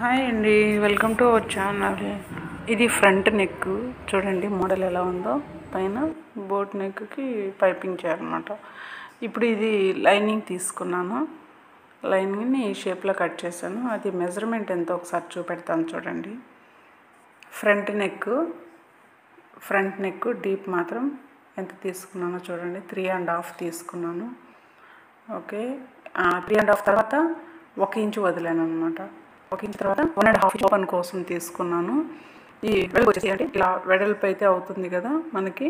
hi అండి welcome to our channel ఇది front neck చూడండి మోడల్ ఎలా ఉందో పైన బోట్ నెక్కి పైపింగ్ చేయాలన్నమాట ఇప్పుడు ఇది లైనింగ్ తీసుకున్నాను లైనింగ్ని ఈ షేప్లో కట్ చేశాను అది మెజర్మెంట్ ఎంతో ఒకసారి చూపెడతాను చూడండి front neck front neck deep మాత్రం ఎంత తీసుకున్నానో చూడండి త్రీ అండ్ హాఫ్ తీసుకున్నాను ఓకే త్రీ అండ్ హాఫ్ తర్వాత ఒక ఇంచు వదిలాను అనమాట ఒక ఇంచు తర్వాత వన్ అండ్ హాఫ్ ఓపెన్ కోసం తీసుకున్నాను ఈ వెడల్పు వచ్చేసి అంటే ఇలా వెడల్పు అయితే అవుతుంది కదా మనకి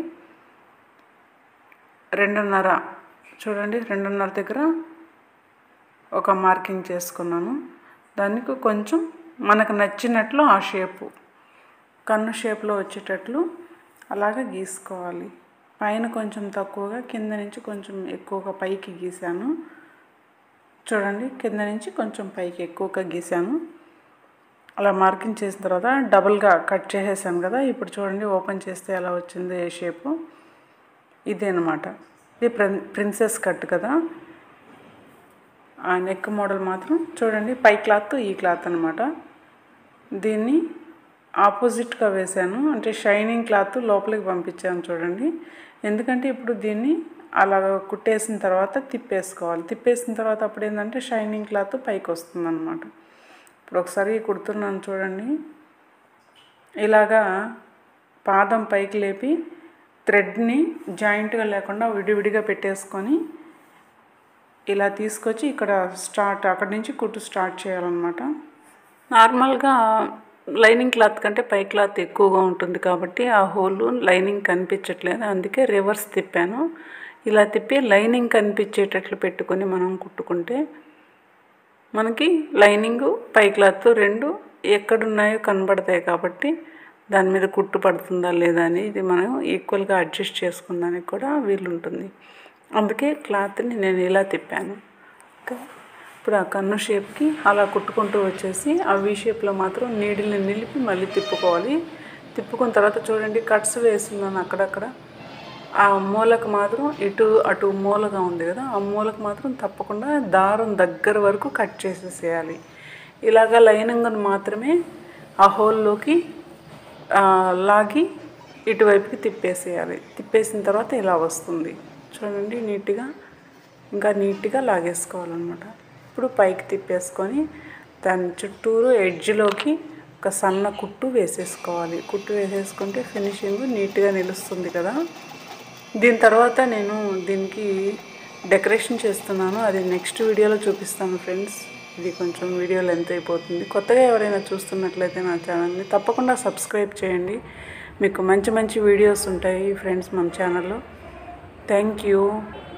రెండున్నర చూడండి రెండున్నర దగ్గర ఒక మార్కింగ్ చేసుకున్నాను దానికి కొంచెం మనకు నచ్చినట్లు ఆ షేపు కన్ను షేప్లో వచ్చేటట్లు అలాగే గీసుకోవాలి పైన కొంచెం తక్కువగా కింద నుంచి కొంచెం ఎక్కువగా పైకి గీసాను చూడండి కింద నుంచి కొంచెం పైకి ఎక్కువగా గీసాను అలా మార్కింగ్ చేసిన తర్వాత డబుల్గా కట్ చేసేసాను కదా ఇప్పుడు చూడండి ఓపెన్ చేస్తే ఎలా వచ్చింది ఏ షేపు ఇదే అనమాట ఇది ప్రిన్ ప్రిన్సెస్ కట్ కదా ఆ నెక్ మోడల్ మాత్రం చూడండి పై క్లాత్ ఈ క్లాత్ అనమాట దీన్ని ఆపోజిట్గా వేశాను అంటే షైనింగ్ క్లాత్ లోపలికి పంపించాను చూడండి ఎందుకంటే ఇప్పుడు దీన్ని అలా కుట్టేసిన తర్వాత తిప్పేసుకోవాలి తిప్పేసిన తర్వాత అప్పుడు ఏంటంటే షైనింగ్ క్లాత్ పైకి వస్తుంది అనమాట ఇప్పుడు ఒకసారి కుడుతున్నాను చూడండి ఇలాగా పాదం పైకి లేపి థ్రెడ్ని జాయింట్గా లేకుండా విడివిడిగా పెట్టేసుకొని ఇలా తీసుకొచ్చి ఇక్కడ స్టార్ట్ అక్కడి నుంచి కుట్టు స్టార్ట్ చేయాలన్నమాట నార్మల్గా లైనింగ్ క్లాత్ కంటే పై క్లాత్ ఎక్కువగా ఉంటుంది కాబట్టి ఆ హోల్ లైనింగ్ కనిపించట్లేదు అందుకే రివర్స్ తిప్పాను ఇలా తిప్పి లైనింగ్ కనిపించేటట్లు పెట్టుకొని మనం కుట్టుకుంటే మనకి లైనింగ్ పై క్లాత్ రెండు ఎక్కడున్నాయో కనబడతాయి కాబట్టి దాని మీద కుట్టు పడుతుందా లేదా అని ఇది మనం ఈక్వల్గా అడ్జస్ట్ చేసుకున్నానికి కూడా వీలుంటుంది అందుకే క్లాత్ని నేను ఇలా తిప్పాను ఓకే ఇప్పుడు ఆ కన్ను షేప్కి అలా కుట్టుకుంటూ వచ్చేసి ఆ వీ షేప్లో మాత్రం నీడిల్ని నిలిపి మళ్ళీ తిప్పుకోవాలి తిప్పుకున్న తర్వాత చూడండి కట్స్ వేస్తున్నాను అక్కడక్కడ ఆ మూలకు మాత్రం ఇటు అటు మూలగా ఉంది కదా ఆ మూలకు మాత్రం తప్పకుండా దారం దగ్గర వరకు కట్ చేసేసేయాలి ఇలాగ లైనింగ్ని మాత్రమే ఆ హోల్లోకి లాగి ఇటువైపుకి తిప్పేసేయాలి తిప్పేసిన తర్వాత ఇలా వస్తుంది చూడండి నీట్గా ఇంకా నీట్గా లాగేసుకోవాలన్నమాట ఇప్పుడు పైకి తిప్పేసుకొని దాని చుట్టూరు ఎడ్జ్లోకి ఒక సన్న కుట్టు వేసేసుకోవాలి కుట్టు వేసేసుకుంటే ఫినిషింగ్ నీట్గా నిలుస్తుంది కదా దీని తర్వాత నేను దీనికి డెకరేషన్ చేస్తున్నాను అది నెక్స్ట్ వీడియోలో చూపిస్తాను ఫ్రెండ్స్ ఇది కొంచెం వీడియో లెంత్ అయిపోతుంది కొత్తగా ఎవరైనా చూస్తున్నట్లయితే నా ఛానల్ని తప్పకుండా సబ్స్క్రైబ్ చేయండి మీకు మంచి మంచి వీడియోస్ ఉంటాయి ఫ్రెండ్స్ మన ఛానల్లో థ్యాంక్ యూ